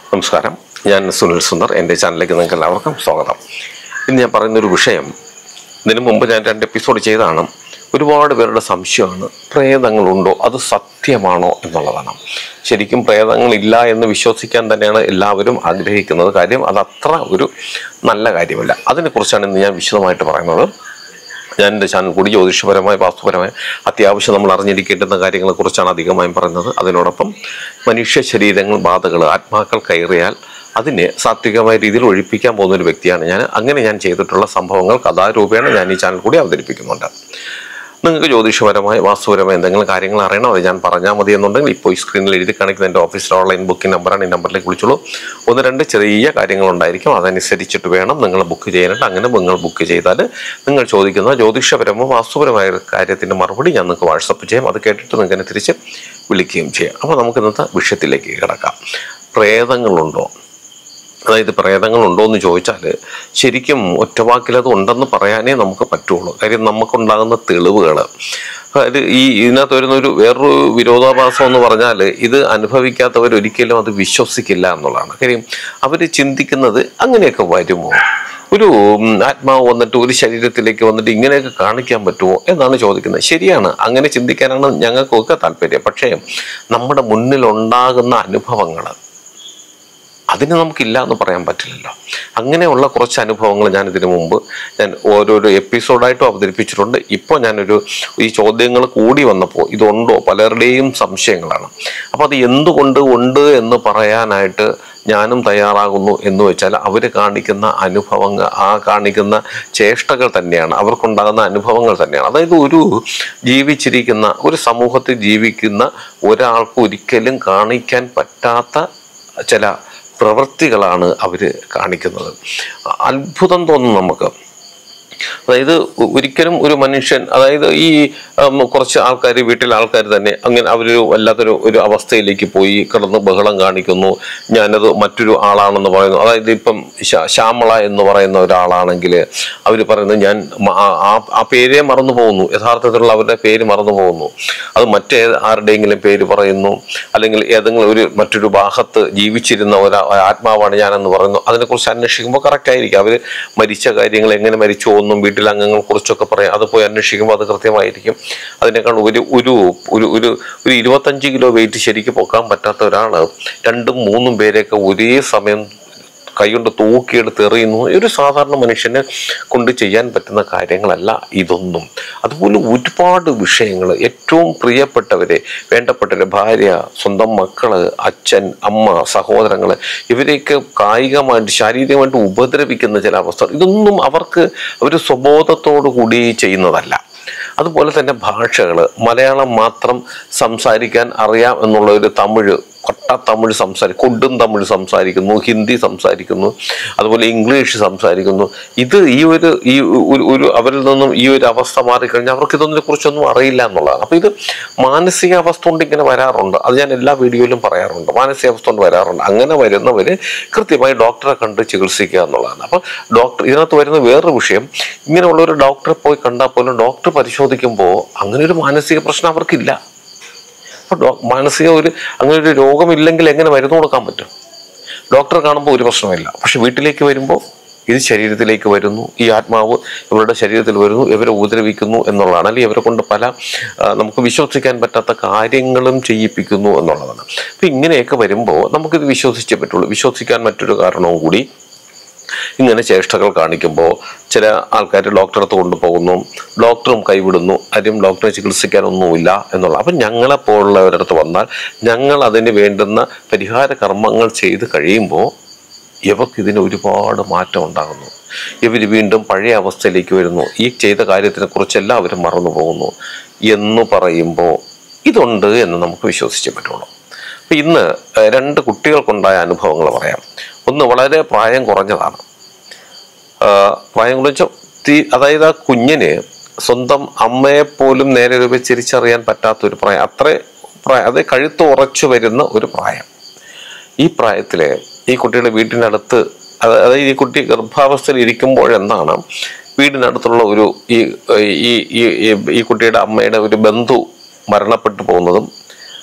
നമസ്കാരം ഞാൻ സുനിൽ സുന്ദർ എൻ്റെ ചാനലിലേക്ക് നിങ്ങൾക്ക് എല്ലാവർക്കും സ്വാഗതം ഇന്ന് ഞാൻ പറയുന്നൊരു വിഷയം ഇതിനു മുമ്പ് ഞാൻ രണ്ട് എപ്പിസോഡ് ചെയ്തതാണ് ഒരുപാട് പേരുടെ സംശയമാണ് പ്രേതങ്ങളുണ്ടോ അത് സത്യമാണോ എന്നുള്ളതാണ് ശരിക്കും പ്രേതങ്ങളില്ല എന്ന് വിശ്വസിക്കാൻ തന്നെയാണ് എല്ലാവരും ആഗ്രഹിക്കുന്നത് കാര്യം അത് അത്ര ഒരു നല്ല കാര്യമല്ല അതിനെക്കുറിച്ചാണ് ഇന്ന് ഞാൻ വിശദമായിട്ട് പറയുന്നത് ഞാൻ എൻ്റെ ചാനൽ കൂടി ജ്യോതിഷപരമായ വാസ്തുപരമായ അത്യാവശ്യം നമ്മൾ അറിഞ്ഞിരിക്കേണ്ടുന്ന കാര്യങ്ങളെക്കുറിച്ചാണ് അധികമായും പറയുന്നത് അതിനോടൊപ്പം മനുഷ്യ ശരീരങ്ങൾ ബാധകൾ ആത്മാക്കൾ കയറിയാൽ അതിനെ സാത്വികമായ രീതിയിൽ ഒഴിപ്പിക്കാൻ പോകുന്ന ഒരു വ്യക്തിയാണ് ഞാൻ അങ്ങനെ ഞാൻ ചെയ്തിട്ടുള്ള സംഭവങ്ങൾ കഥാരൂപേണ ഞാൻ ഈ ചാനൽ കൂടി അവതരിപ്പിക്കുന്നുണ്ട് നിങ്ങൾക്ക് ജ്യോതിഷപരമായ വാസ്തുപരമായ എന്തെങ്കിലും കാര്യങ്ങൾ അറിയണോ അത് ഞാൻ പറഞ്ഞാൽ മതി എന്നുണ്ടെങ്കിൽ ഇപ്പോൾ ഈ സ്ക്രീനിൽ എഴുതി കാണിക്കുന്ന എൻ്റെ ഓഫീസിലെ ഓൺലൈൻ ബുക്കിംഗ് നമ്പറാണ് ഈ നമ്പറിലേക്ക് വിളിച്ചോളൂ ഒന്ന് രണ്ട് ചെറിയ കാര്യങ്ങളുണ്ടായിരിക്കും അതനുസരിച്ചിട്ട് വേണം നിങ്ങൾ ബുക്ക് ചെയ്യാനായിട്ട് അങ്ങനെ നിങ്ങൾ ബുക്ക് ചെയ്താൽ നിങ്ങൾ ചോദിക്കുന്ന ജ്യോതിഷപരമോ വാസ്തുപരമായ ഒരു കാര്യത്തിൻ്റെ മറുപടി ഞാൻ നിങ്ങൾക്ക് വാട്സപ്പ് ചെയ്യാം അത് കേട്ടിട്ട് നിങ്ങൾക്ക് എന്നെ തിരിച്ച് വിളിക്കുകയും ചെയ്യാം അപ്പോൾ നമുക്ക് ഇന്നത്തെ വിഷയത്തിലേക്ക് കിടക്കാം പ്രേതങ്ങളുണ്ടോ അതായത് പ്രേതങ്ങളുണ്ടോ എന്ന് ചോദിച്ചാൽ ശരിക്കും ഒറ്റവാക്കിൽ അത് ഉണ്ടെന്ന് പറയാനേ നമുക്ക് പറ്റുള്ളൂ കാര്യം നമുക്കുണ്ടാകുന്ന തെളിവുകൾ അതായത് ഈ ഇതിനകത്ത് വരുന്ന ഒരു വേറൊരു വിരോധാഭാസം എന്ന് പറഞ്ഞാൽ ഇത് അനുഭവിക്കാത്തവർ ഒരിക്കലും അത് വിശ്വസിക്കില്ല എന്നുള്ളതാണ് കാര്യം അവർ ചിന്തിക്കുന്നത് അങ്ങനെയൊക്കെ വരുമോ ഒരു ഉം, ആത്മാവ് വന്നിട്ട് ഒരു ശരീരത്തിലേക്ക് വന്നിട്ട് ഇങ്ങനെയൊക്കെ കാണിക്കാൻ പറ്റുമോ എന്നാണ് ചോദിക്കുന്നത് ശരിയാണ് അങ്ങനെ ചിന്തിക്കാനാണ് ഞങ്ങൾക്കൊക്കെ താല്പര്യം പക്ഷേ നമ്മുടെ മുന്നിലുണ്ടാകുന്ന അനുഭവങ്ങൾ അതിന് നമുക്കില്ല എന്ന് പറയാൻ പറ്റില്ലല്ലോ അങ്ങനെയുള്ള കുറച്ച് അനുഭവങ്ങൾ ഞാൻ ഇതിനു മുമ്പ് ഞാൻ ഓരോരോ എപ്പിസോഡായിട്ടും അവതരിപ്പിച്ചിട്ടുണ്ട് ഇപ്പോൾ ഞാനൊരു ഈ ചോദ്യങ്ങൾ കൂടി വന്നപ്പോൾ ഇതുണ്ടോ പലരുടെയും സംശയങ്ങളാണ് അപ്പോൾ അത് എന്തുകൊണ്ട് ഉണ്ട് എന്ന് പറയാനായിട്ട് ഞാനും തയ്യാറാകുന്നു എന്ന് വെച്ചാൽ അവർ കാണിക്കുന്ന അനുഭവങ്ങൾ ആ കാണിക്കുന്ന ചേഷ്ടകൾ തന്നെയാണ് അവർക്കുണ്ടാകുന്ന അനുഭവങ്ങൾ തന്നെയാണ് അതായത് ഒരു ജീവിച്ചിരിക്കുന്ന ഒരു സമൂഹത്തിൽ ജീവിക്കുന്ന ഒരാൾക്ക് ഒരിക്കലും കാണിക്കാൻ പറ്റാത്ത ചില പ്രവൃത്തികളാണ് അവർ കാണിക്കുന്നത് അത്ഭുതം തോന്നും നമുക്ക് അതായത് ഒ- ഒരിക്കലും ഒരു മനുഷ്യൻ അതായത് ഈ ഉം, കുറച്ച് ആൾക്കാർ വീട്ടിലെ ആൾക്കാർ തന്നെ അങ്ങനെ അവരൊരു വല്ലാത്തൊരു ഒരു അവസ്ഥയിലേക്ക് പോയി കിടന്ന് ബഹളം കാണിക്കുന്നു ഞാനത് മറ്റൊരു ആളാണെന്ന് പറയുന്നു അതായത് ഇപ്പം ശ- ശ്യാമള എന്ന് പറയുന്ന ഒരാളാണെങ്കിൽ അവർ പറയുന്നത് ഞാൻ മ- ആ- ആ- ആ പേരേ മറന്നു പോകുന്നു യഥാർത്ഥത്തിലുള്ള അവരുടെ പേര് മറന്നു പോകുന്നു അത് മറ്റേ ആരുടെയെങ്കിലും പേര് പറയുന്നു അല്ലെങ്കിൽ ഏതെങ്കിലും ഒരു മറ്റൊരു ഭാഗത്ത് ജീവിച്ചിരുന്ന ഒരു ആത്മാവാണ് ഞാനെന്ന് പറയുന്നു അതിനെക്കുറിച്ച് അന്വേഷിക്കുമ്പോൾ കറക്റ്റ് ആയിരിക്കും അവർ മരിച്ച കാര്യങ്ങൾ എങ്ങനെ മരിച്ചു എന്നും വീട്ടിലെ അംഗങ്ങളെ കുറിച്ചൊക്കെ പറയാം അത് പോയി അന്വേഷിക്കുമ്പോൾ അത് കൃത്യമായിരിക്കും അതിനേക്കാൾ ഒരു ഒരു ഒരു ഒരു ഒരു ഇരുപത്തഞ്ച് കിലോ വെയിറ്റ് ശരിക്കും പൊക്കാൻ പറ്റാത്ത ഒരാൾ രണ്ടും മൂന്നും പേരെയൊക്കെ ഒരേ സമയം കൈകൊണ്ട് തൂക്കിയെടുത്ത് എറിയുന്നു ഒരു സാധാരണ മനുഷ്യന് കൊണ്ട് ചെയ്യാൻ പറ്റുന്ന കാര്യങ്ങളല്ല ഇതൊന്നും അതുപോലെ ഒരുപാട് വിഷയങ്ങൾ ഏറ്റവും പ്രിയപ്പെട്ടവരെ വേണ്ടപ്പെട്ടവരെ ഭാര്യ സ്വന്തം മക്കള് അച്ഛൻ അമ്മ സഹോദരങ്ങൾ ഇവരെയൊക്കെ കായികമായിട്ട് ശാരീരികമായിട്ട് ഉപദ്രവിക്കുന്ന ചില അവസ്ഥ ഇതൊന്നും അവർക്ക് അവർ സ്വബോധത്തോടു കൂടി ചെയ്യുന്നതല്ല അതുപോലെ തന്നെ ഭാഷകൾ മലയാളം മാത്രം സംസാരിക്കാൻ അറിയാം എന്നുള്ള ഒരു തമിഴ് കൊട്ട തമിഴ് സംസാരിക്കും കൊടും തമിഴ് സംസാരിക്കുന്നു ഹിന്ദി സംസാരിക്കുന്നു അതുപോലെ ഇംഗ്ലീഷ് സംസാരിക്കുന്നു ഇത് ഈ ഒരു ഈ ഒരു ഒരു അവരിൽ നിന്നും ഈ ഒരു അവസ്ഥ മാറിക്കഴിഞ്ഞാൽ അവർക്ക് ഇതൊന്നിനെ കുറിച്ചൊന്നും അറിയില്ല എന്നുള്ളതാണ് അപ്പോൾ ഇത് മാനസികാവസ്ഥ കൊണ്ട് ഇങ്ങനെ വരാറുണ്ട് അത് ഞാൻ എല്ലാ വീഡിയോയിലും പറയാറുണ്ട് മാനസികാവസ്ഥ കൊണ്ട് വരാറുണ്ട് അങ്ങനെ വരുന്നവർ കൃത്യമായി ഡോക്ടറെ കണ്ട് ചികിത്സിക്കുക എന്നുള്ളതാണ് അപ്പോൾ ഡോക്ടർ ഇതിനകത്ത് വരുന്ന വേറൊരു വിഷയം ഇങ്ങനെയുള്ള ഒരു ഡോക്ടറെ പോയി കണ്ടാൽ പോലും ഡോക്ടർ പരിശോധിക്കുമ്പോൾ അങ്ങനെ ഒരു മാനസിക പ്രശ്നം അവർക്കില്ല അപ്പോൾ ഡോ മാനസിക ഒരു അങ്ങനെ ഒരു രോഗമില്ലെങ്കിൽ എങ്ങനെ മരുന്ന് കൊടുക്കാൻ പറ്റും ഡോക്ടറെ കാണുമ്പോൾ ഒരു പ്രശ്നമില്ല പക്ഷെ വീട്ടിലേക്ക് വരുമ്പോൾ ഇത് ശരീരത്തിലേക്ക് വരുന്നു ഈ ആത്മാവ് ഇവരുടെ ശരീരത്തിൽ വരുന്നു ഇവരെ ഉപദ്രവിക്കുന്നു എന്നുള്ളതാണ് അല്ലെങ്കിൽ ഇവരെ കൊണ്ട് പല ആ, നമുക്ക് വിശ്വസിക്കാൻ പറ്റാത്ത കാര്യങ്ങളും ചെയ്യിപ്പിക്കുന്നു എന്നുള്ളതാണ് അപ്പം ഇങ്ങനെയൊക്കെ വരുമ്പോൾ നമുക്കിത് വിശ്വസിച്ചേ പറ്റുള്ളൂ വിശ്വസിക്കാൻ മറ്റൊരു കാരണവും കൂടി ഇങ്ങനെ ചേഷ്ടകൾ കാണിക്കുമ്പോൾ ചില ആൾക്കാർ ഡോക്ടറെ അടുത്ത് കൊണ്ടുപോകുന്നു ഡോക്ടറും കൈവിടുന്നു ആരും ഡോക്ടറെ ചികിത്സിക്കാനൊന്നുമില്ല എന്നുള്ള അപ്പം ഞങ്ങളെപ്പോലുള്ളവരുടെ അടുത്ത് വന്നാൽ ഞങ്ങൾ അതിന് വേണ്ടുന്ന പരിഹാര കർമ്മങ്ങൾ ചെയ്ത് കഴിയുമ്പോൾ ഇവർക്ക് ഇതിന് ഒരുപാട് മാറ്റം ഉണ്ടാകുന്നു ഇവർ വീണ്ടും പഴയ അവസ്ഥയിലേക്ക് വരുന്നു ഈ ചെയ്ത കാര്യത്തിനെ കുറിച്ച് എല്ലാവരും മറന്നു പോകുന്നു എന്ന് പറയുമ്പോൾ ഇതുണ്ട് എന്ന് നമുക്ക് വിശ്വസിച്ചേ പറ്റുള്ളൂ അപ്പം ഇന്ന് ഏഹ്, രണ്ട് കുട്ടികൾക്കുണ്ടായ അനുഭവങ്ങൾ പറയാം ഒന്ന് വളരെ പ്രായം കുറഞ്ഞതാണ് ആഹ് പ്രായം കുറച്ച തീ അതായത് ആ കുഞ്ഞിന് സ്വന്തം അമ്മയെ പോലും നേരെ രൂപ തിരിച്ചറിയാൻ പറ്റാത്ത ഒരു പ്രായം അത്ര പ്രായം അത് കഴുത്ത് ഉറച്ചു വരുന്ന ഒരു പ്രായം ഈ പ്രായത്തില് ഈ കുട്ടിയുടെ വീട്ടിനടുത്ത് അത് അതായത് ഈ കുട്ടി ഗർഭാവസ്ഥയിൽ ഇരിക്കുമ്പോഴെന്നാണ് വീടിനടുത്തുള്ള ഒരു ഈ ഈ ഈ ഈ- ഈ കുട്ടിയുടെ അമ്മയുടെ ഒരു ബന്ധു മരണപ്പെട്ടു പോകുന്നതും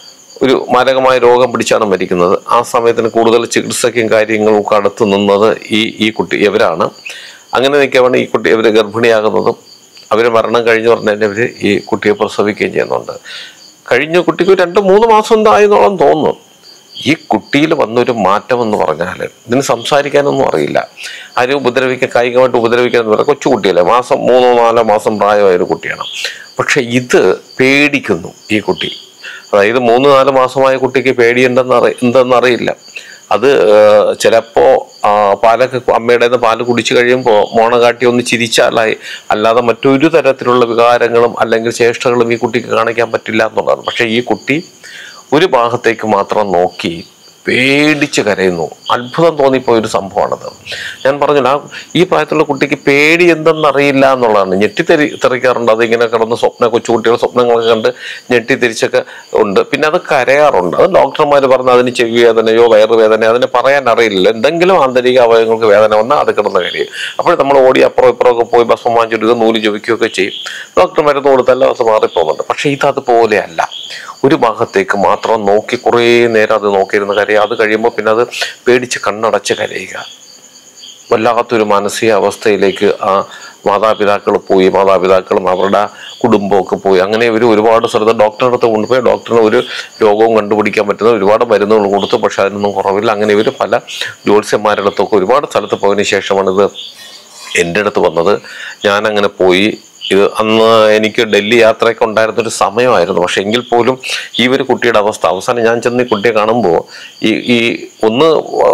ഒരു മാരകമായ രോഗം പിടിച്ചാണ് മരിക്കുന്നത് ആ സമയത്തിന് കൂടുതൽ ചികിത്സയ്ക്കും കാര്യങ്ങളും ഒക്കെ അടുത്ത് നിന്നത് ഈ ഈ കുട്ടി ഇവരാണ് അങ്ങനെ നിൽക്കുകയാണ് ഈ കുട്ടി ഇവർ ഗർഭിണിയാകുന്നതും അവർ മരണം കഴിഞ്ഞ് പറഞ്ഞതിന് ഇവർ ഈ കുട്ടിയെ പ്രസവിക്കുകയും ചെയ്യുന്നുണ്ട് കഴിഞ്ഞ കുട്ടിക്ക് ഒരു രണ്ട് മൂന്ന് മാസം എന്തായെന്നോളം തോന്നുന്നു ഈ കുട്ടിയിൽ വന്നൊരു മാറ്റം എന്ന് പറഞ്ഞാൽ ഇതിന് സംസാരിക്കാനൊന്നും അറിയില്ല ആരും ഉപദ്രവിക്കാൻ കായികമായിട്ട് ഉപദ്രവിക്കാന്ന് പറയാം കൊച്ചു കുട്ടിയല്ലേ മാസം മൂന്നോ നാലോ മാസം പ്രായമായ ഒരു കുട്ടിയാണ് പക്ഷെ ഇത് പേടിക്കുന്നു ഈ കുട്ടി അതായത് മൂന്ന് നാല് മാസമായ കുട്ടിക്ക് പേടിയുണ്ടെന്ന് അറി എന്തെന്നറിയില്ല അത് ഏഹ്, ചിലപ്പോ ആ, പാലൊക്കെ അമ്മയുടെ പാല് കുടിച്ചു കഴിയുമ്പോൾ മോണ കാട്ടി ഒന്ന് ചിരിച്ചാലായി അല്ലാതെ മറ്റൊരു തരത്തിലുള്ള വികാരങ്ങളും അല്ലെങ്കിൽ ചേഷ്ടകളും ഈ കുട്ടിക്ക് കാണിക്കാൻ പറ്റില്ല എന്നുള്ളതാണ് പക്ഷെ ഈ കുട്ടി ഒരു ഭാഗത്തേക്ക് മാത്രം നോക്കി പേടിച്ച് കരയുന്നു അത്ഭുതം തോന്നിപ്പോയ ഒരു സംഭവമാണത് ഞാൻ പറഞ്ഞില്ല ആ ഈ പ്രായത്തിലുള്ള കുട്ടിക്ക് പേടി എന്തെന്നറിയില്ല എന്നുള്ളതാണ് ഞെട്ടിത്തെറി തെറിക്കാറുണ്ട് അതിങ്ങനെ കിടന്ന് സ്വപ്ന കൊച്ചുകുട്ടികൾ സ്വപ്നങ്ങളൊക്കെ കണ്ട് ഞെട്ടിത്തിരിച്ചൊക്കെ ഉണ്ട് പിന്നെ അത് കരയാറുണ്ട് അത് ഡോക്ടർമാർ പറഞ്ഞ അതിന് ചെവി വേദനയോ വയറുവേദനയോ അതിന് പറയാൻ അറിയില്ല എന്തെങ്കിലും ആന്തരിക അവയവങ്ങൾക്ക് വേദന വന്നാൽ അത് കിടന്ന് കരയും അപ്പോൾ നമ്മൾ ഓടി അപ്പുറം ഇപ്പുറം ഒക്കെ പോയി ഭസ്മം വാങ്ങിച്ചിടുക നൂല് ജപിക്കുകയൊക്കെ ചെയ്യും ഡോക്ടർ മരുന്ന് കൊടുത്തല്ല അത് മാറിപ്പോകുന്നുണ്ട് പക്ഷേ ഇത് അതുപോലെയല്ല ഒരു ഭാഗത്തേക്ക് മാത്രം നോക്കി കുറേ നേരം അത് നോക്കിയിരുന്ന കരയുക അത് കഴിയുമ്പോൾ പിന്നെ അത് പേടിച്ച് കണ്ണടച്ച് കരയുക വല്ലാത്തൊരു മാനസിക അവസ്ഥയിലേക്ക് ആ മാതാപിതാക്കൾ പോയി മാതാപിതാക്കളും അവരുടെ കുടുംബമൊക്കെ പോയി അങ്ങനെ ഇവർ ഒരുപാട് സ്ഥലത്ത് ഡോക്ടറുടെ അടുത്ത് കൊണ്ടുപോയി ഡോക്ടറിന് ഒരു രോഗവും കണ്ടുപിടിക്കാൻ പറ്റുന്ന ഒരുപാട് മരുന്നുകൾ കൊടുത്തു പക്ഷെ അതിനൊന്നും കുറവില്ല അങ്ങനെ ഇവർ പല ജ്യോത്സ്യന്മാരുടെ അടുത്തൊക്കെ ഒരുപാട് സ്ഥലത്ത് പോയതിനു ശേഷമാണ് ഇത് എൻ്റെ അടുത്ത് വന്നത് ഞാൻ അങ്ങനെ പോയി ഇത് അന്ന് എനിക്ക് ഡൽഹി യാത്രയൊക്കെ ഉണ്ടായിരുന്ന ഒരു സമയമായിരുന്നു പക്ഷെ എങ്കിൽ പോലും ഈ ഒരു കുട്ടിയുടെ അവസ്ഥ അവസാനം ഞാൻ ചെന്ന് ഈ കുട്ടിയെ കാണുമ്പോൾ ഈ ഈ ഒന്ന്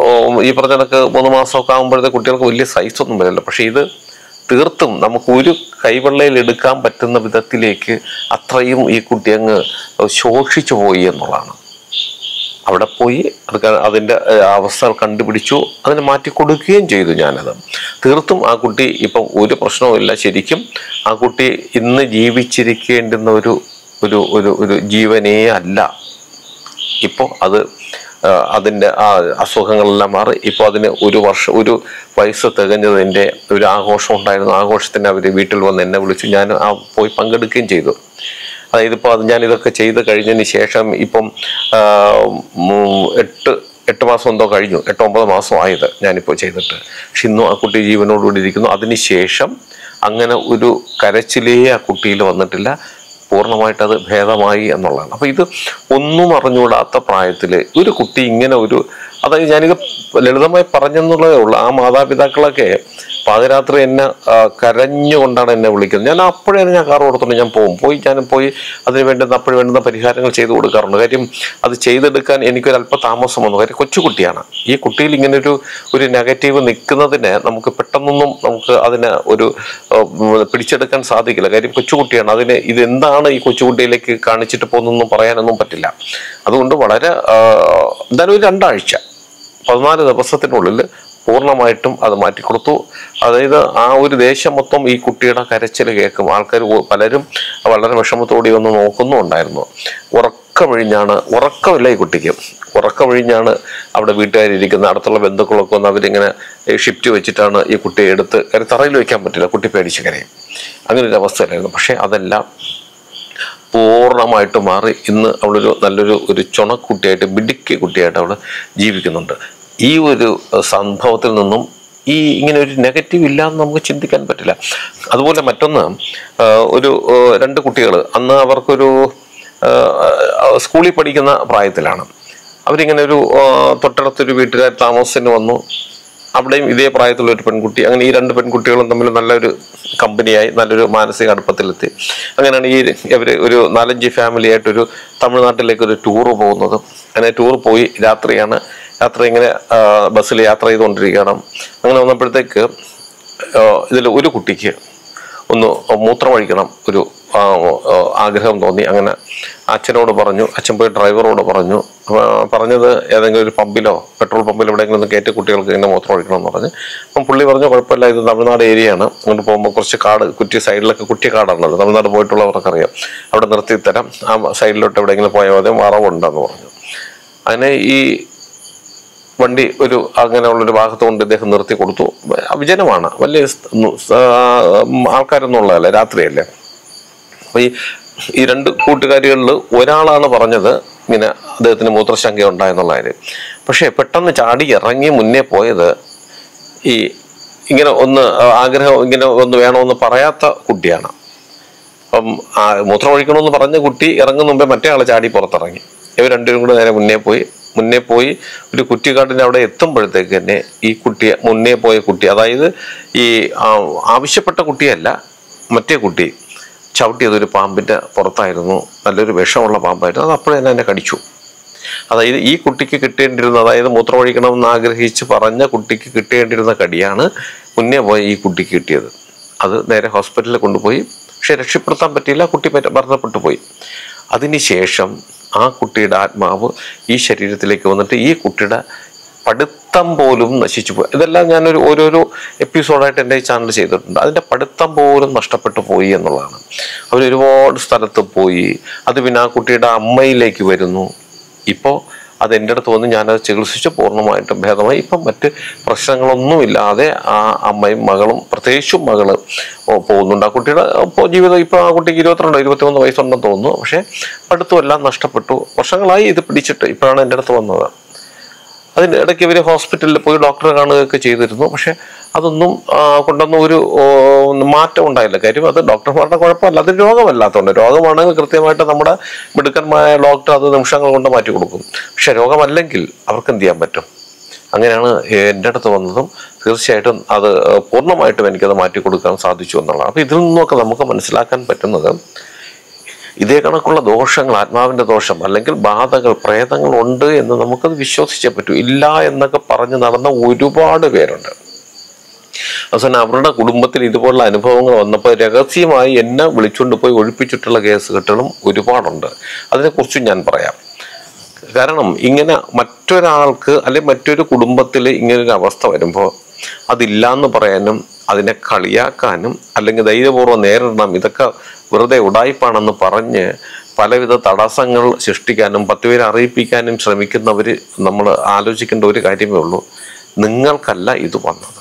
ഈ പറഞ്ഞ കണക്ക് മൂന്ന് മാസമൊക്കെ ആകുമ്പോഴത്തെ കുട്ടികൾക്ക് വലിയ സൈസ് ഒന്നും വരില്ല പക്ഷെ ഇത് തീർത്തും നമുക്ക് ഒരു കൈവെള്ളയിൽ എടുക്കാൻ പറ്റുന്ന വിധത്തിലേക്ക് അത്രയും ഈ കുട്ടി അങ്ങ് ശോഷിച്ചു പോയി എന്നുള്ളതാണ് അവിടെ പോയി അത് ക- അതിൻ്റെ ഏഹ്, അവസ്ഥകൾ കണ്ടുപിടിച്ചു അതിന് മാറ്റി കൊടുക്കുകയും ചെയ്തു ഞാനത് തീർത്തും ആ കുട്ടി ഇപ്പം ഒരു പ്രശ്നവുമില്ല ശരിക്കും ആ കുട്ടി ഇന്ന് ജീവിച്ചിരിക്കേണ്ടുന്ന ഒരു ഒരു ഒരു ഒരു ജീവനേ അല്ല ഇപ്പോൾ അത് ആ, അതിൻ്റെ ആ അസുഖങ്ങളെല്ലാം മാറി ഇപ്പോൾ അതിന് ഒരു വർഷം ഒരു വയസ്സ് തികഞ്ഞതിൻ്റെ ഒരു ആഘോഷം ഉണ്ടായിരുന്നു ആഘോഷത്തിന് അവർ വീട്ടിൽ വന്ന് എന്നെ വിളിച്ചു ഞാൻ ആ പോയി പങ്കെടുക്കുകയും ചെയ്തു അതായത് ഇപ്പോൾ അത് ഞാൻ ഇതൊക്കെ ചെയ്ത് കഴിഞ്ഞതിന് ശേഷം ഇപ്പം ആ, മൂ- എട്ട് എട്ട് മാസം എന്തോ കഴിഞ്ഞു എട്ട് ഒമ്പത് മാസം ആയത് ഞാനിപ്പോൾ ചെയ്തിട്ട് പക്ഷെ ഇന്നും ആ കുട്ടി ജീവനോടുകൂടി ഇരിക്കുന്നു അതിനുശേഷം അങ്ങനെ ഒരു കരച്ചിലേ ആ കുട്ടിയിൽ വന്നിട്ടില്ല പൂർണ്ണമായിട്ട് അത് ഭേദമായി എന്നുള്ളതാണ് അപ്പോൾ ഇത് ഒന്നും അറിഞ്ഞുകൂടാത്ത പ്രായത്തിൽ ഒരു കുട്ടി ഇങ്ങനെ ഒരു അതായത് ഞാനിത് ലളിതമായി പറഞ്ഞെന്നുള്ളതേ ഉള്ളൂ ആ മാതാപിതാക്കളൊക്കെ പാതിരാത്രി എന്നെ ആ, കരഞ്ഞുകൊണ്ടാണ് എന്നെ വിളിക്കുന്നത് ഞാൻ അപ്പോഴേ ഞാൻ കാർ കൊടുത്തോണ്ട് ഞാൻ പോകും പോയി ഞാൻ പോയി അതിന് വേണ്ടുന്ന അപ്പോഴും വേണ്ടുന്ന പരിഹാരങ്ങൾ ചെയ്തു കൊടുക്കാറുണ്ട് കാര്യം അത് ചെയ്തെടുക്കാൻ എനിക്കൊരു അല്പ താമസം വന്നു കാര്യം കൊച്ചുകുട്ടിയാണ് ഈ കുട്ടിയിൽ ഇങ്ങനെ ഒരു ഒരു നെഗറ്റീവ് നിൽക്കുന്നതിന് നമുക്ക് പെട്ടെന്നൊന്നും നമുക്ക് അതിനെ ഒരു ആ, ഉം, പിടിച്ചെടുക്കാൻ സാധിക്കില്ല കാര്യം കൊച്ചുകുട്ടിയാണ് അതിന് ഇതെന്താണ് ഈ കൊച്ചുകുട്ടിയിലേക്ക് കാണിച്ചിട്ട് പോകുന്നൊന്നും പറയാനൊന്നും പറ്റില്ല അതുകൊണ്ട് വളരെ ആ, എന്തായാലും ഒരു രണ്ടാഴ്ച പതിനാല് ദിവസത്തിനുള്ളിൽ പൂർണ്ണമായിട്ടും അത് മാറ്റിക്കൊടുത്തു അതായത് ആ ഒരു ദേശം മൊത്തം ഈ കുട്ടിയുടെ കരച്ചിൽ കേൾക്കും ആൾക്കാർ പലരും വളരെ വിഷമത്തോടെ ഒന്ന് നോക്കുന്നുണ്ടായിരുന്നു ഉറക്കമൊഴിഞ്ഞാണ് ഉറക്കമില്ല ഈ കുട്ടിക്ക് ഉറക്കമൊഴിഞ്ഞാണ് അവിടെ വീട്ടുകാരിയ്ക്കുന്നത് അടുത്തുള്ള ബന്ധുക്കളൊക്കെ വന്ന് അവരിങ്ങനെ ഷിഫ്റ്റ് വെച്ചിട്ടാണ് ഈ കുട്ടിയെ എടുത്ത് കാര്യം തറയിൽ വെക്കാൻ പറ്റില്ല കുട്ടി പേടിച്ച് കരയും അങ്ങനെ ഒരു അവസ്ഥയിലായിരുന്നു പക്ഷേ അതെല്ലാം പൂർണ്ണമായിട്ട് മാറി ഇന്ന് അവളൊരു നല്ലൊരു ഒരു ചുണക്കുട്ടിയായിട്ട് മിടുക്കി കുട്ടിയായിട്ട് അവൾ ജീവിക്കുന്നുണ്ട് ഈ ഒരു അഹ്, സംഭവത്തിൽ നിന്നും ഈ ഇങ്ങനെ ഒരു നെഗറ്റീവ് ഇല്ല എന്ന് നമുക്ക് ചിന്തിക്കാൻ പറ്റില്ല അതുപോലെ മറ്റൊന്ന് ആഹ്, ഒരു ആഹ്, രണ്ട് കുട്ടികൾ അന്ന് അവർക്കൊരു ആഹ്, സ്കൂളിൽ പഠിക്കുന്ന പ്രായത്തിലാണ് അവരിങ്ങനെ ഒരു ആഹ്, തൊട്ടടുത്തൊരു വീട്ടുകാർ താമസത്തിന് വന്നു അവിടെയും ഇതേ പ്രായത്തിലുള്ള ഒരു പെൺകുട്ടി അങ്ങനെ ഈ രണ്ട് പെൺകുട്ടികളും തമ്മിൽ നല്ലൊരു കമ്പനിയായി നല്ലൊരു മാനസിക അടുപ്പത്തിലെത്തി അങ്ങനെയാണ് ഈ ഇവർ ഒരു നാലഞ്ച് ഫാമിലി ആയിട്ടൊരു തമിഴ്നാട്ടിലേക്ക് ഒരു ടൂറ് പോകുന്നത് അങ്ങനെ ടൂർ പോയി രാത്രിയാണ് രാത്രി ഇങ്ങനെ ബസ്സിൽ യാത്ര ചെയ്തുകൊണ്ടിരിക്കണം അങ്ങനെ വന്നപ്പോഴത്തേക്ക് ഇതിൽ ഒരു കുട്ടിക്ക് ഒന്ന് മൂത്രമൊഴിക്കണം ഒരു ആ, ആ, ആഗ്രഹം തോന്നി അങ്ങനെ അച്ഛനോട് പറഞ്ഞു അച്ഛൻ പോയി ഡ്രൈവറോട് പറഞ്ഞു ആ, പറഞ്ഞത് ഏതെങ്കിലും ഒരു പമ്പിലോ പെട്രോൾ പമ്പിലോ എവിടെയെങ്കിലും ഒന്ന് കയറ്റി കുട്ടികൾക്ക് ഇങ്ങനെ മൂത്രം ഒഴിക്കണം എന്ന് പറഞ്ഞു അപ്പം പുള്ളി പറഞ്ഞു കുഴപ്പമില്ല ഇത് തമിഴ്നാട് ഏരിയയാണ് അങ്ങോട്ട് പോകുമ്പോൾ കുറച്ച് കാട് കുറ്റി സൈഡിലൊക്കെ കുറ്റി കാടാണല്ലോ തമിഴ്നാട് പോയിട്ടുള്ളവർക്കറിയാം അവിടെ നിർത്തി തരാം ആ സൈഡിലോട്ട് എവിടെയെങ്കിലും പോയാൽ മതി മറവുണ്ടെന്ന് പറഞ്ഞു അങ്ങനെ ഈ വണ്ടി ഒരു അങ്ങനെയുള്ളൊരു ഭാഗത്ത് കൊണ്ട് ഇദ്ദേഹം നിർത്തി കൊടുത്തു വിജനമാണ് വലിയ സ്- ഉം, സ- ആൾക്കാരൊന്നും ഉള്ളതല്ല രാത്രിയല്ലേ അപ്പൊ ഈ ഈ രണ്ട് കൂട്ടുകാരികളിൽ ഒരാളാണ് പറഞ്ഞത് ഇങ്ങനെ അദ്ദേഹത്തിന് മൂത്രശങ്ക ഉണ്ടായെന്നുള്ള കാര്യം പക്ഷേ പെട്ടെന്ന് ചാടി ഇറങ്ങി മുന്നേ പോയത് ഈ ഇങ്ങനെ ഒന്ന് ആഗ്രഹം ഇങ്ങനെ ഒന്ന് വേണമെന്ന് പറയാത്ത കുട്ടിയാണ് അപ്പം ആ മൂത്രം ഒഴിക്കണമെന്ന് പറഞ്ഞ കുട്ടി ഇറങ്ങുന്ന മുമ്പേ മറ്റേ ആൾ ചാടി പുറത്തിറങ്ങി ഇവർ രണ്ടുപേരും കൂടെ നേരെ മുന്നേ പോയി മുന്നേ പോയി ഒരു കുറ്റിക്കാട്ടിൻ്റെ അവിടെ എത്തുമ്പോഴത്തേക്ക് തന്നെ ഈ കുട്ടിയെ മുന്നേ പോയ കുട്ടി അതായത് ഈ ആ, ആവശ്യപ്പെട്ട കുട്ടിയല്ല മറ്റേ കുട്ടി ചവിട്ടിയത് ഒരു പാമ്പിൻ്റെ പുറത്തായിരുന്നു നല്ലൊരു വിഷമുള്ള പാമ്പായിരുന്നു അത് അപ്പോഴേ തന്നെ എന്നെ കടിച്ചു അതായത് ഈ കുട്ടിക്ക് കിട്ടേണ്ടിരുന്ന അതായത് മൂത്രമൊഴിക്കണമെന്ന് ആഗ്രഹിച്ച് പറഞ്ഞ കുട്ടിക്ക് കിട്ടേണ്ടിരുന്ന കടിയാണ് മുന്നേ പോയ ഈ കുട്ടിക്ക് കിട്ടിയത് അത് നേരെ ഹോസ്പിറ്റലിൽ കൊണ്ടുപോയി പക്ഷെ രക്ഷപ്പെടുത്താൻ പറ്റിയില്ല കുട്ടി പറ്റ- മരണപ്പെട്ടു പോയി അതിനുശേഷം ആ കുട്ടിയുടെ ആത്മാവ് ഈ ശരീരത്തിലേക്ക് വന്നിട്ട് ഈ കുട്ടിയുടെ പഠിത്തം പോലും നശിച്ചു പോയി ഇതെല്ലാം ഞാനൊരു ഓരോരോ എപ്പിസോഡായിട്ട് എൻ്റെ ഈ ചാനൽ ചെയ്തിട്ടുണ്ട് അതിൻ്റെ പഠിത്തം പോലും നഷ്ടപ്പെട്ടു പോയി എന്നുള്ളതാണ് അവർ ഒരുപാട് സ്ഥലത്ത് പോയി അത് പിന്നെ ആ കുട്ടിയുടെ അമ്മയിലേക്ക് വരുന്നു ഇപ്പോൾ അത് എൻ്റെ അടുത്ത് വന്ന് ഞാനത് ചികിത്സിച്ച് പൂർണ്ണമായിട്ടും ഭേദമായി ഇപ്പം മറ്റ് പ്രശ്നങ്ങളൊന്നുമില്ലാതെ ആ അമ്മയും മകളും പ്രത്യേകിച്ചും മകള് ഓ, പോകുന്നുണ്ട് ആ കുട്ടിയുടെ ഇപ്പോൾ ജീവിതം ഇപ്പോൾ ആ കുട്ടിക്ക് ഇരുപത്തിരണ്ടോ ഇരുപത്തിമൂന്ന് വയസ്സുണ്ടെന്ന് തോന്നുന്നു പക്ഷേ പഠിത്തം എല്ലാം നഷ്ടപ്പെട്ടു വർഷങ്ങളായി ഇത് പിടിച്ചിട്ട് ഇപ്പോഴാണ് എൻ്റെ അടുത്ത് വന്നത് അതിൻ്റെ ഇടയ്ക്ക് ഇവർ ഹോസ്പിറ്റലിൽ പോയി ഡോക്ടറെ കാണുകയൊക്കെ ചെയ്തിരുന്നു പക്ഷെ അതൊന്നും ആ, കൊണ്ടൊന്നും ഒരു ഓ, മാറ്റം ഉണ്ടായില്ല കാര്യം അത് ഡോക്ടർമാരുടെ കുഴപ്പമല്ല അത് രോഗമല്ലാത്തതുകൊണ്ട് രോഗമാണെങ്കിൽ കൃത്യമായിട്ട് നമ്മുടെ മിടുക്കന്മാരായ ഡോക്ടർ അത് നിമിഷങ്ങൾ കൊണ്ട് മാറ്റി കൊടുക്കും പക്ഷെ രോഗമല്ലെങ്കിൽ അവർക്ക് എന്ത് ചെയ്യാൻ പറ്റും അങ്ങനെയാണ് എൻ്റെ അടുത്ത് വന്നതും തീർച്ചയായിട്ടും അത് പൂർണ്ണമായിട്ടും എനിക്കത് മാറ്റി കൊടുക്കാൻ സാധിച്ചു എന്നുള്ളതാണ് അപ്പോൾ ഇതിൽ നിന്നൊക്കെ നമുക്ക് മനസ്സിലാക്കാൻ പറ്റുന്നത് ഇതേ കണക്കുള്ള ദോഷങ്ങൾ ആത്മാവിന്റെ ദോഷം അല്ലെങ്കിൽ ബാധകൾ പ്രേതങ്ങൾ ഉണ്ട് എന്ന് നമുക്കത് വിശ്വസിച്ചേ പറ്റൂ ഇല്ല എന്നൊക്കെ പറഞ്ഞ് നടന്ന ഒരുപാട് പേരുണ്ട് അവസാനം അവരുടെ കുടുംബത്തിൽ ഇതുപോലുള്ള അനുഭവങ്ങൾ വന്നപ്പോൾ രഹസ്യമായി എന്നെ വിളിച്ചുകൊണ്ട് പോയി ഒഴിപ്പിച്ചിട്ടുള്ള കേസുകെട്ടുകളും ഒരുപാടുണ്ട് അതിനെക്കുറിച്ചും ഞാൻ പറയാം കാരണം ഇങ്ങനെ മറ്റൊരാൾക്ക് അല്ലെങ്കിൽ മറ്റൊരു കുടുംബത്തിൽ ഇങ്ങനൊരു അവസ്ഥ വരുമ്പോൾ അതില്ലാന്ന് പറയാനും അതിനെ കളിയാക്കാനും അല്ലെങ്കിൽ ധൈര്യപൂർവ്വം നേരിടണം ഇതൊക്കെ വെറുതെ ഉടായ്പാണെന്ന് പറഞ്ഞ് പലവിധ തടസ്സങ്ങൾ സൃഷ്ടിക്കാനും പത്ത് പേരെ അറിയിപ്പിക്കാനും ശ്രമിക്കുന്നവർ നമ്മൾ ആലോചിക്കേണ്ട ഒരു കാര്യമേ ഉള്ളൂ നിങ്ങൾക്കല്ല ഇത് വന്നത്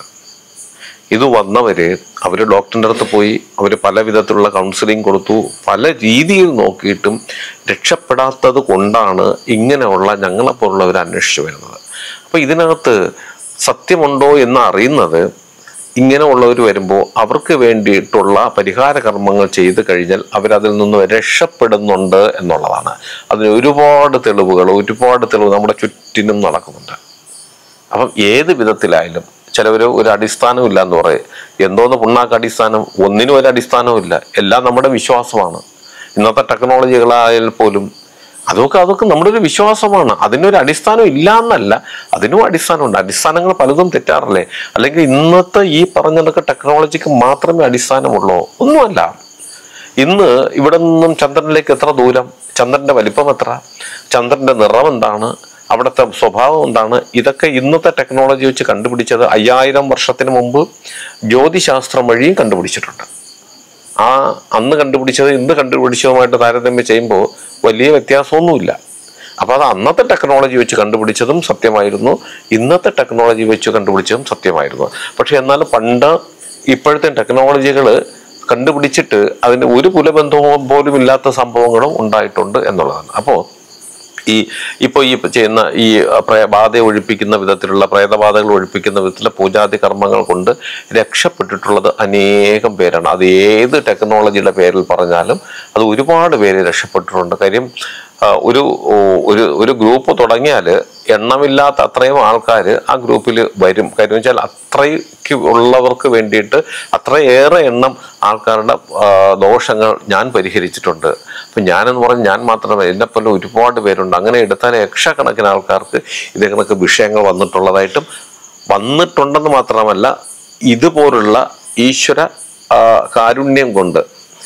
ഇത് വന്നവര് അവര് ഡോക്ടറിൻ്റെ അടുത്ത് പോയി അവർ പല വിധത്തിലുള്ള കൗൺസിലിംഗ് കൊടുത്തു പല രീതിയിൽ നോക്കിയിട്ടും രക്ഷപ്പെടാത്തത് കൊണ്ടാണ് ഇങ്ങനെയുള്ള ഞങ്ങളെപ്പോലുള്ളവർ അന്വേഷിച്ചു വരുന്നത് അപ്പൊ ഇതിനകത്ത് സത്യമുണ്ടോ എന്ന് അറിയുന്നത് ഇങ്ങനെ ഉള്ളവർ വരുമ്പോൾ അവർക്ക് വേണ്ടിയിട്ടുള്ള പരിഹാര കർമ്മങ്ങൾ ചെയ്തു കഴിഞ്ഞാൽ അവരതിൽ നിന്ന് രക്ഷപ്പെടുന്നുണ്ട് എന്നുള്ളതാണ് അതിന് ഒരുപാട് തെളിവുകൾ ഒരുപാട് തെളിവ് നമ്മുടെ ചുറ്റിനും നടക്കുന്നുണ്ട് അപ്പം ഏത് വിധത്തിലായാലും ചിലവർ ഒരു അടിസ്ഥാനവും ഇല്ല എന്ന് പറയും എന്തോന്ന് പുണ്ണാക്ക് അടിസ്ഥാനം ഒന്നിനും ഒരു അടിസ്ഥാനവും ഇല്ല എല്ലാം നമ്മുടെ വിശ്വാസമാണ് ഇന്നത്തെ ടെക്നോളജികളായാൽ പോലും അതൊക്കെ അതൊക്കെ നമ്മുടെ ഒരു വിശ്വാസമാണ് അതിനൊരു അടിസ്ഥാനം ഇല്ല എന്നല്ല അതിനും അടിസ്ഥാനമുണ്ട് അടിസ്ഥാനങ്ങൾ പലതും തെറ്റാറില്ലേ അല്ലെങ്കിൽ ഇന്നത്തെ ഈ പറഞ്ഞതൊക്കെ ടെക്നോളജിക്ക് മാത്രമേ അടിസ്ഥാനമുള്ളൂ ഒന്നുമല്ല ഇന്ന് ഇവിടെ നിന്നും ചന്ദ്രനിലേക്ക് എത്ര ദൂരം ചന്ദ്രന്റെ വലിപ്പം എത്ര ചന്ദ്രന്റെ നിറം എന്താണ് അവിടുത്തെ സ്വഭാവം എന്താണ് ഇതൊക്കെ ഇന്നത്തെ ടെക്നോളജി വെച്ച് കണ്ടുപിടിച്ചത് അയ്യായിരം വർഷത്തിന് മുമ്പ് ജ്യോതിശാസ്ത്രം വഴിയും കണ്ടുപിടിച്ചിട്ടുണ്ട് ആ അന്ന് കണ്ടുപിടിച്ചത് ഇന്ന് കണ്ടുപിടിച്ചതുമായിട്ട് താരതമ്യം ചെയ്യുമ്പോൾ വലിയ വ്യത്യാസമൊന്നുമില്ല അപ്പോൾ അത് അന്നത്തെ ടെക്നോളജി വെച്ച് കണ്ടുപിടിച്ചതും സത്യമായിരുന്നു ഇന്നത്തെ ടെക്നോളജി വെച്ച് കണ്ടുപിടിച്ചതും സത്യമായിരുന്നു പക്ഷെ എന്നാൽ പണ്ട് ഇപ്പോഴത്തെ ടെക്നോളജികൾ കണ്ടുപിടിച്ചിട്ട് അതിന് ഒരു കുലബന്ധവും പോലും ഇല്ലാത്ത സംഭവങ്ങളും ഉണ്ടായിട്ടുണ്ട് എന്നുള്ളതാണ് അപ്പോൾ ഈ ഇപ്പോൾ ഈ ചെയ്യുന്ന ഈ പ്രേ- ബാധയെ ഒഴിപ്പിക്കുന്ന വിധത്തിലുള്ള പ്രേതബാധകൾ ഒഴിപ്പിക്കുന്ന വിധത്തിലുള്ള പൂജാതി കർമ്മങ്ങൾ കൊണ്ട് രക്ഷപ്പെട്ടിട്ടുള്ളത് അനേകം പേരാണ് അത് ഏത് ടെക്നോളജിയുടെ പേരിൽ പറഞ്ഞാലും അത് ഒരുപാട് പേര് രക്ഷപ്പെട്ടിട്ടുണ്ട് കാര്യം ആ, ഒരു ഓ, ഒരു ഒരു ഗ്രൂപ്പ് തുടങ്ങിയാൽ എണ്ണമില്ലാത്ത അത്രയും ആൾക്കാർ ആ ഗ്രൂപ്പിൽ വരും കാര്യം വെച്ചാൽ അത്രയ്ക്ക് ഉള്ളവർക്ക് വേണ്ടിയിട്ട് അത്രയേറെ എണ്ണം ആൾക്കാരുടെ ആ, ദോഷങ്ങൾ ഞാൻ പരിഹരിച്ചിട്ടുണ്ട് അപ്പം ഞാനെന്ന് പറഞ്ഞ് ഞാൻ മാത്രമല്ല എന്നെപ്പോലെ ഒരുപാട് പേരുണ്ട് അങ്ങനെ എടുത്താൽ ലക്ഷക്കണക്കിന് ആൾക്കാർക്ക് ഇതേ കണക്ക് വിഷയങ്ങൾ വന്നിട്ടുള്ളതായിട്ടും വന്നിട്ടുണ്ടെന്ന് മാത്രമല്ല ഇതുപോലുള്ള ഈശ്വര ആ, കാരുണ്യം കൊണ്ട്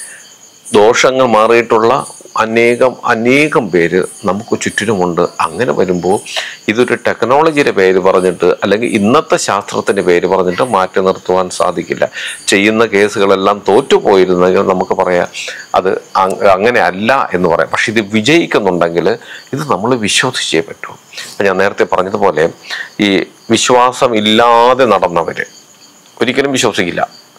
ദോഷങ്ങൾ മാറിയിട്ടുള്ള അനേകം അനേകം പേര് നമുക്ക് ചുറ്റിനുമുണ്ട് അങ്ങനെ വരുമ്പോൾ ഇതൊരു ടെക്നോളജിയുടെ പേര് പറഞ്ഞിട്ട് അല്ലെങ്കിൽ ഇന്നത്തെ ശാസ്ത്രത്തിന്റെ പേര് പറഞ്ഞിട്ട് മാറ്റി നിർത്തുവാൻ സാധിക്കില്ല ചെയ്യുന്ന കേസുകളെല്ലാം തോറ്റുപോയിരുന്നെങ്കിൽ നമുക്ക് പറയാം അത് അങ് അങ്ങനെ അല്ല എന്ന് പറയാം പക്ഷെ ഇത് വിജയിക്കുന്നുണ്ടെങ്കിൽ ഇത് നമ്മൾ വിശ്വസിച്ചേ പറ്റൂ ഇപ്പം ഞാൻ നേരത്തെ പറഞ്ഞതുപോലെ ഈ വിശ്വാസം ഇല്ലാതെ നടന്നവര് ഒരിക്കലും വിശ്വസിക്കില്ല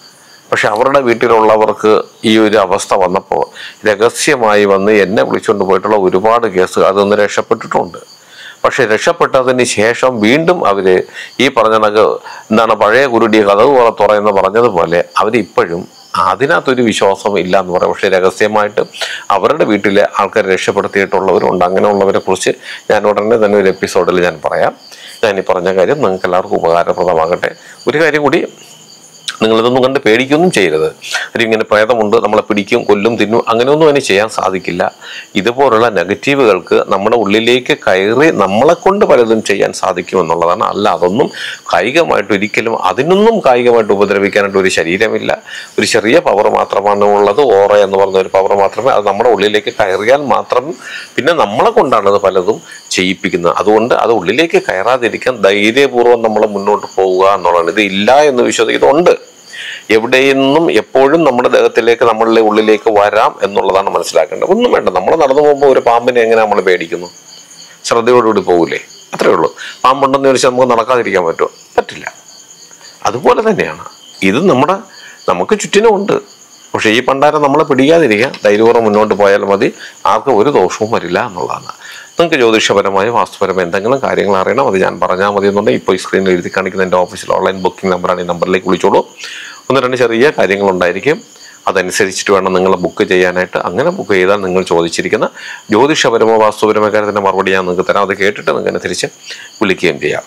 പക്ഷെ അവരുടെ വീട്ടിലുള്ളവർക്ക് ഈ ഒരു അവസ്ഥ വന്നപ്പോൾ രഹസ്യമായി വന്ന് എന്നെ വിളിച്ചുകൊണ്ട് പോയിട്ടുള്ള ഒരുപാട് കേസ് അതൊന്ന് രക്ഷപ്പെട്ടിട്ടുണ്ട് പക്ഷെ രക്ഷപ്പെട്ടതിന് ശേഷം വീണ്ടും അവര് ഈ പറഞ്ഞ കണക്ക് എന്താണ് പഴയ കുരുടി കഥവ് പോലെ തുറയെന്ന് പറഞ്ഞതുപോലെ അവരിപ്പോഴും അതിനകത്തൊരു വിശ്വാസം ഇല്ല എന്ന് പറയാം പക്ഷെ രഹസ്യമായിട്ട് അവരുടെ വീട്ടിലെ ആൾക്കാരെ രക്ഷപ്പെടുത്തിയിട്ടുള്ളവരുണ്ട് അങ്ങനെയുള്ളവരെ കുറിച്ച് ഞാൻ ഉടനെ തന്നെ ഒരു എപ്പിസോഡിൽ ഞാൻ പറയാം ഞാൻ ഈ പറഞ്ഞ കാര്യം നിങ്ങൾക്ക് എല്ലാവർക്കും ഉപകാരപ്രദമാകട്ടെ ഒരു കാര്യം കൂടി നിങ്ങളിതൊന്നും കണ്ട് പേടിക്കൊന്നും ചെയ്യരുത് അതിങ്ങനെ പ്രേതമുണ്ട് നമ്മളെ പിടിക്കും കൊല്ലും തിന്നും അങ്ങനെയൊന്നും അതിന് ചെയ്യാൻ സാധിക്കില്ല ഇതുപോലുള്ള നെഗറ്റീവുകൾക്ക് നമ്മുടെ ഉള്ളിലേക്ക് കയറി നമ്മളെ കൊണ്ട് പലതും ചെയ്യാൻ സാധിക്കും എന്നുള്ളതാണ് അല്ല അതൊന്നും കായികമായിട്ട് ഒരിക്കലും അതിനൊന്നും കായികമായിട്ട് ഉപദ്രവിക്കാനായിട്ട് ഒരു ശരീരമില്ല ഒരു ചെറിയ പവർ മാത്രമാണ് ഉള്ളത് ഓറ എന്ന് പറഞ്ഞ ഒരു പവർ മാത്രമേ അത് നമ്മുടെ ഉള്ളിലേക്ക് കയറിയാൽ മാത്രം പിന്നെ നമ്മളെ കൊണ്ടാണ് അത് പലതും ചെയ്യിപ്പിക്കുന്നത് അതുകൊണ്ട് അത് ഉള്ളിലേക്ക് കയറാതിരിക്കാൻ ധൈര്യപൂർവ്വം നമ്മൾ മുന്നോട്ട് പോവുക എന്നുള്ളതാണ് ഇത് ഇല്ല എന്ന് വിശ്വസിക്കുന്നുണ്ട് എവിടെയെന്നും എപ്പോഴും നമ്മുടെ ദേഹത്തിലേക്ക് നമ്മളുടെ ഉള്ളിലേക്ക് വരാം എന്നുള്ളതാണ് മനസ്സിലാക്കേണ്ടത് ഒന്നും വേണ്ട നമ്മൾ നടന്നു പോകുമ്പോൾ ഒരു പാമ്പിനെ എങ്ങനെ നമ്മൾ പേടിക്കുന്നു ശ്രദ്ധയോടുകൂടി പോകൂലേ അത്രേ ഉള്ളൂ പാമ്പുണ്ടെന്ന് ചോദിച്ചാൽ നമുക്ക് നടക്കാതിരിക്കാൻ പറ്റുമോ പറ്റില്ല അതുപോലെ തന്നെയാണ് ഇത് നമ്മുടെ നമുക്ക് ചുറ്റിനും ഉണ്ട് പക്ഷേ ഈ പണ്ടാരം നമ്മളെ പിടിക്കാതിരിക്കുക ധൈര്യപൂർവ്വം മുന്നോട്ട് പോയാൽ മതി ആർക്കും ഒരു ദോഷവും വരില്ല എന്നുള്ളതാണ് നിങ്ങൾക്ക് ജ്യോതിഷപരമായ വാസ്തുപരമായ എന്തെങ്കിലും കാര്യങ്ങൾ അറിയണം അത് ഞാൻ പറഞ്ഞാൽ മതി എന്നുണ്ടെങ്കിൽ ഇപ്പോൾ ഈ സ്ക്രീനിൽ എഴുതി കാണിക്കുന്ന എൻ്റെ ഓഫീസിൽ ഓൺലൈൻ ബുക്കിംഗ് നമ്പറാണ് ഈ നമ്പറിലേക്ക് വിളിച്ചോളൂ ഒന്ന് രണ്ട് ചെറിയ കാര്യങ്ങളുണ്ടായിരിക്കും അതനുസരിച്ചിട്ട് വേണം നിങ്ങൾ ബുക്ക് ചെയ്യാനായിട്ട് അങ്ങനെ ബുക്ക് ചെയ്താൽ നിങ്ങൾ ചോദിച്ചിരിക്കുന്ന ജ്യോതിഷപരമോ വാസ്തുപരമോ കാര്യത്തിൻ്റെ മറുപടി ഞാൻ നിങ്ങൾക്ക് തരാം അത് കേട്ടിട്ട് നിങ്ങൾക്ക് തിരിച്ച് വിളിക്കുകയും ചെയ്യാം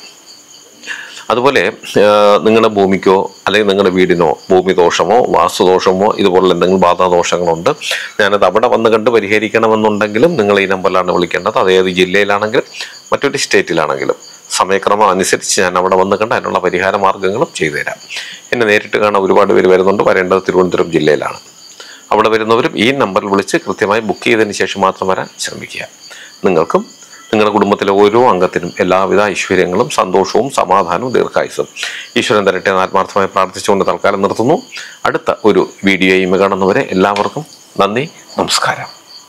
അതുപോലെ നിങ്ങളുടെ ഭൂമിക്കോ അല്ലെങ്കിൽ നിങ്ങളുടെ വീടിനോ ഭൂമി ദോഷമോ വാസ്തുദോഷമോ ഇതുപോലുള്ള എന്തെങ്കിലും ബാധാദോഷങ്ങളുണ്ട് ഞാനത് അവിടെ വന്ന് കണ്ട് പരിഹരിക്കണമെന്നുണ്ടെങ്കിലും നിങ്ങൾ ഈ നമ്പറിലാണ് വിളിക്കേണ്ടത് അത് ഏത് ജില്ലയിലാണെങ്കിലും മറ്റൊരു സ്റ്റേറ്റിലാണെങ്കിലും സമയക്രമം അനുസരിച്ച് ഞാൻ അവിടെ വന്ന് കണ്ട് അതിനുള്ള പരിഹാര മാർഗങ്ങളും ചെയ്തു തരാം എന്നെ നേരിട്ട് കാണാൻ ഒരുപാട് പേര് വരുന്നുണ്ട് വരേണ്ടത് തിരുവനന്തപുരം ജില്ലയിലാണ് അവിടെ വരുന്നവരും ഈ നമ്പറിൽ വിളിച്ച് കൃത്യമായി ബുക്ക് ചെയ്തതിന് ശേഷം മാത്രം വരാൻ ശ്രമിക്കുക നിങ്ങൾക്കും നിങ്ങളുടെ കുടുംബത്തിലെ ഓരോ അംഗത്തിനും എല്ലാവിധ ഐശ്വര്യങ്ങളും സന്തോഷവും സമാധാനവും ദീർഘായുസും ഈശ്വരൻ തരട്ടെ എന്ന് ആത്മാർത്ഥമായി പ്രാർത്ഥിച്ചുകൊണ്ട് തൽക്കാലം നിർത്തുന്നു അടുത്ത ഒരു വീഡിയോയും കാണുന്നവരെ എല്ലാവർക്കും നന്ദി നമസ്കാരം